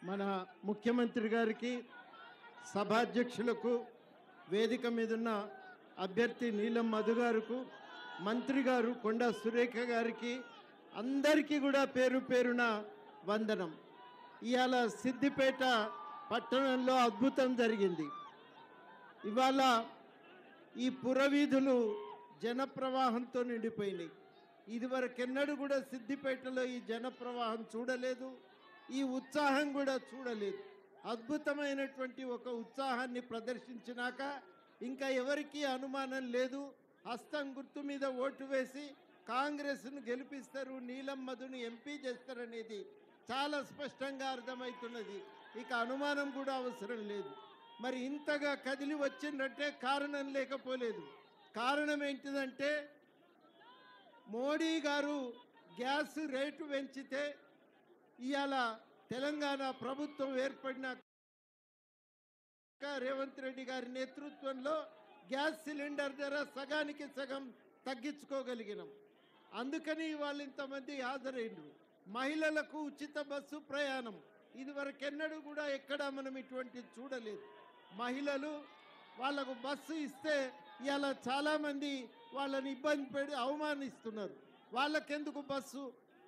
మన ముఖ్యమంత్రి గారికి సభాధ్యక్షులకు వేదిక మీదున్న అభ్యర్థి నీలం మధు గారుకు మంత్రి గారు కొండా సురేఖ గారికి అందరికీ కూడా పేరు పేరున వందనం ఇవాళ సిద్దిపేట పట్టణంలో అద్భుతం జరిగింది ఇవాళ ఈ పురవీధులు జనప్రవాహంతో నిండిపోయినాయి ఇదివరకెన్నడూ కూడా సిద్దిపేటలో ఈ జనప్రవాహం చూడలేదు ఈ ఉత్సాహం కూడా చూడలేదు అద్భుతమైనటువంటి ఒక ఉత్సాహాన్ని ప్రదర్శించినాక ఇంకా ఎవరికీ అనుమానం లేదు హస్తం గుర్తు మీద ఓటు వేసి కాంగ్రెస్ను గెలిపిస్తారు నీలం మధుని ఎంపీ చేస్తారనేది చాలా స్పష్టంగా అర్థమవుతున్నది ఇక అనుమానం కూడా అవసరం లేదు మరి ఇంతగా కదిలి వచ్చిందంటే కారణం లేకపోలేదు కారణం ఏంటిదంటే మోడీ గారు గ్యాస్ రేటు పెంచితే ఇవాళ తెలంగాణ ప్రభుత్వం ఏర్పడినాక రేవంత్ రెడ్డి గారి నేతృత్వంలో గ్యాస్ సిలిండర్ ధర సగానికి సగం తగ్గించుకోగలిగినాం అందుకని వాళ్ళు ఇంతమంది హాజరైండ్రు మహిళలకు ఉచిత బస్సు ప్రయాణం ఇదివరకెన్నడూ కూడా ఎక్కడ మనం ఇటువంటిది చూడలేదు మహిళలు వాళ్ళకు బస్సు ఇస్తే ఇలా చాలామంది వాళ్ళని ఇబ్బంది పెడి అవమానిస్తున్నారు వాళ్ళకెందుకు బస్సు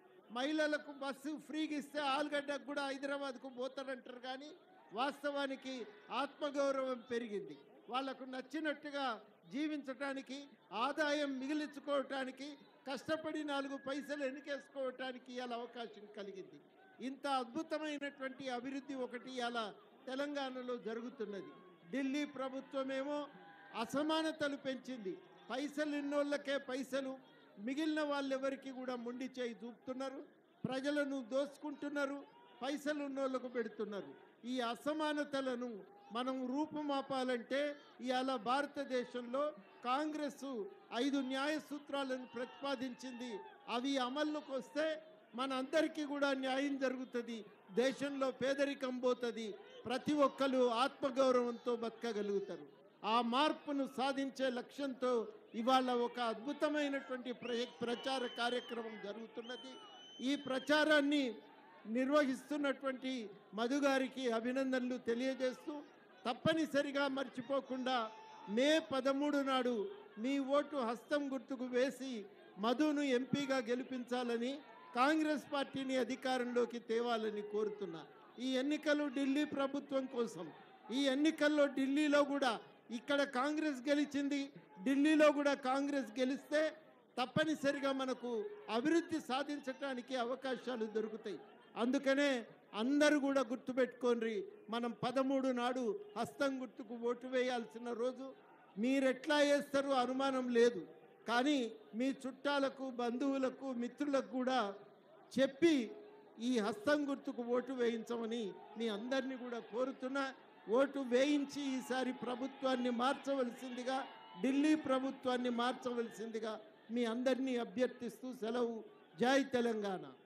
మహిళలకు బస్సు ఫ్రీగా ఇస్తే ఆలుగడ్డకు కూడా హైదరాబాద్కు పోతారంటారు కానీ వాస్తవానికి ఆత్మగౌరవం పెరిగింది వాళ్లకు నచ్చినట్టుగా జీవించటానికి ఆదాయం మిగిలించుకోవటానికి కష్టపడి నాలుగు పైసలు ఎన్నికేసుకోవటానికి ఇలా అవకాశం కలిగింది ఇంత అద్భుతమైనటువంటి అభివృద్ధి ఒకటి ఇలా తెలంగాణలో జరుగుతున్నది ఢిల్లీ ప్రభుత్వమేమో అసమానతలు పెంచింది పైసలు ఇన్నోళ్ళకే పైసలు మిగిలిన వాళ్ళెవరికి కూడా మొండి చేయి చూపుతున్నారు ప్రజలను దోసుకుంటున్నారు పైసలు ఉన్నోళ్ళకు పెడుతున్నారు ఈ అసమానతలను మనం రూపుమాపాలంటే ఇవాళ భారతదేశంలో కాంగ్రెస్ ఐదు న్యాయ సూత్రాలను ప్రతిపాదించింది అవి అమల్లోకి వస్తే మన అందరికీ కూడా న్యాయం జరుగుతుంది దేశంలో పేదరికం పోతుంది ప్రతి ఒక్కరు ఆత్మగౌరవంతో బతకగలుగుతారు ఆ మార్పును సాధించే లక్ష్యంతో ఇవాళ ఒక అద్భుతమైనటువంటి ప్ర- ప్రచార కార్యక్రమం జరుగుతున్నది ఈ ప్రచారాన్ని నిర్వహిస్తున్నటువంటి మధు గారికి అభినందనలు తెలియజేస్తూ తప్పనిసరిగా మర్చిపోకుండా మే పదమూడు నాడు మీ ఓటు హస్తం గుర్తుకు వేసి మధును ఎంపీగా గెలిపించాలని కాంగ్రెస్ పార్టీని అధికారంలోకి తేవాలని కోరుతున్నా ఈ ఎన్నికలు ఢిల్లీ ప్రభుత్వం కోసం ఈ ఎన్నికల్లో ఢిల్లీలో కూడా ఇక్కడ కాంగ్రెస్ గెలిచింది ఢిల్లీలో కూడా కాంగ్రెస్ గెలిస్తే తప్పనిసరిగా మనకు అభివృద్ధి సాధించడానికి అవకాశాలు దొరుకుతాయి అందుకనే అందరూ కూడా గుర్తుపెట్టుకోండి మనం పదమూడు నాడు హస్తం గుర్తుకు ఓటు వేయాల్సిన రోజు మీరెట్లా వేస్తారో అనుమానం లేదు కానీ మీ చుట్టాలకు బంధువులకు మిత్రులకు కూడా చెప్పి ఈ హస్తం గుర్తుకు ఓటు వేయించమని మీ అందరినీ కూడా కోరుతున్నా ఓటు వేయించి ఈసారి ప్రభుత్వాన్ని మార్చవలసిందిగా ఢిల్లీ ప్రభుత్వాన్ని మార్చవలసిందిగా మీ అందరినీ అభ్యర్థిస్తూ సెలవు జై తెలంగాణ